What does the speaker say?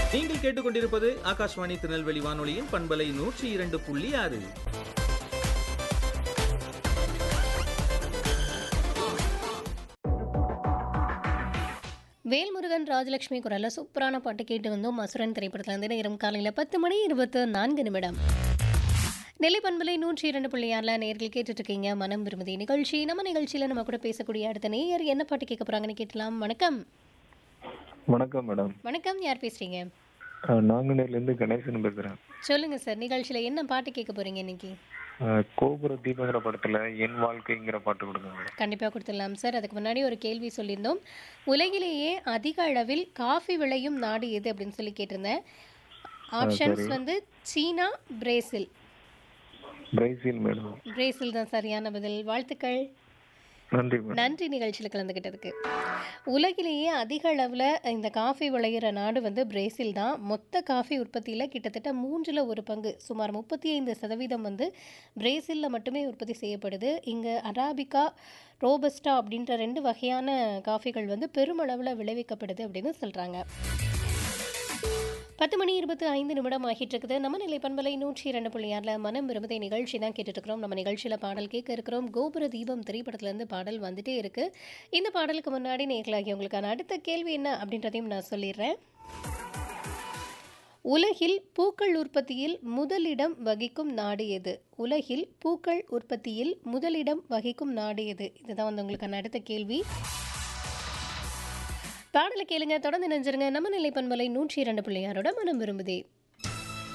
நீங்கள் கேட்டுக்கொண்டிருப்பது ஆகாஷ்வாணி திருநெல்வேலி வானொலியின் பண்பலை நூற்றி இரண்டு புள்ளி ஆறு வேல்முருகன் ராஜலட்சுமி குரல்ல சூப்பரான பாட்டு கேட்டு வந்தோம் மசுரன் திரைப்படத்துல இருந்து நேரம் காலையில் பத்து மணி இருபத்து நான்கு நிமிடம் நெல்லை பண்பலை நூற்றி இரண்டு புள்ளியாரில் நேர்கள் கேட்டுட்டு இருக்கீங்க மனம் விரும்புதி நிகழ்ச்சி நம்ம நிகழ்ச்சியில் நம்ம கூட பேசக்கூடிய அடுத்த நேயர் என்ன பாட்டு கேட்க போறாங்கன்னு கேட்கலாம் வணக்கம் வணக்கம் மேடம் வணக்கம் யார் பேசுறீங்க அஹ் நாங்குநேர்லேருந்து கணேசன் பேசுகிறேன் சொல்லுங்க சார் நிகழ்ச்சியில் என்ன பாட்டு கேட்க போறீங்க இன்னைக்கு கோபுர தீபங்கிற படத்தில் என் வாழ்க்கைங்கிற பாட்டு கொடுங்க மேடம் கண்டிப்பாக கொடுத்துடலாம் சார் அதுக்கு முன்னாடி ஒரு கேள்வி சொல்லியிருந்தோம் உலகிலேயே அதிக அளவில் காஃபி விளையும் நாடு எது அப்படின்னு சொல்லி கேட்டிருந்தேன் ஆப்ஷன்ஸ் வந்து China Brazil Brazil madam Brazil தான் சரியான பதில் வாழ்த்துக்கள் நன்றி மேடம் நன்றி நிகழ்ச்சியில் கலந்துக்கிட்டதுக்கு உலகிலேயே அதிக அளவில் இந்த காஃபி விளையிற நாடு வந்து பிரேசில் தான் மொத்த காஃபி உற்பத்தியில் கிட்டத்தட்ட மூன்றில் ஒரு பங்கு சுமார் முப்பத்தி ஐந்து சதவீதம் வந்து பிரேசிலில் மட்டுமே உற்பத்தி செய்யப்படுது இங்கே அராபிகா ரோபஸ்டா அப்படின்ற ரெண்டு வகையான காஃபிகள் வந்து பெருமளவில் விளைவிக்கப்படுது அப்படின்னு சொல்கிறாங்க பத்து மணி இருபத்தி ஐந்து நிமிடம் ஆகிட்டு இருக்குது நம்ம நிலை பண்பலை நூற்றி இரண்டு புள்ளி ஆறில் மனம் விரும்பதை நிகழ்ச்சி தான் கேட்டுட்டு இருக்கிறோம் நம்ம நிகழ்ச்சியில் பாடல் கேட்க இருக்கிறோம் கோபுர தீபம் திரைப்படத்துலேருந்து பாடல் வந்துட்டே இருக்கு இந்த பாடலுக்கு முன்னாடி நேர்களாகி உங்களுக்கான அடுத்த கேள்வி என்ன அப்படின்றதையும் நான் சொல்லிடுறேன் உலகில் பூக்கள் உற்பத்தியில் முதலிடம் வகிக்கும் நாடு எது உலகில் பூக்கள் உற்பத்தியில் முதலிடம் வகிக்கும் நாடு எது இதுதான் வந்து உங்களுக்கான அடுத்த கேள்வி பாடலை கேளுங்க தொடர்ந்து நினைஞ்சிருங்க நம்ம நிலை பண்பலை நூற்றி இரண்டு பிள்ளையாரோட மனம் விரும்புதே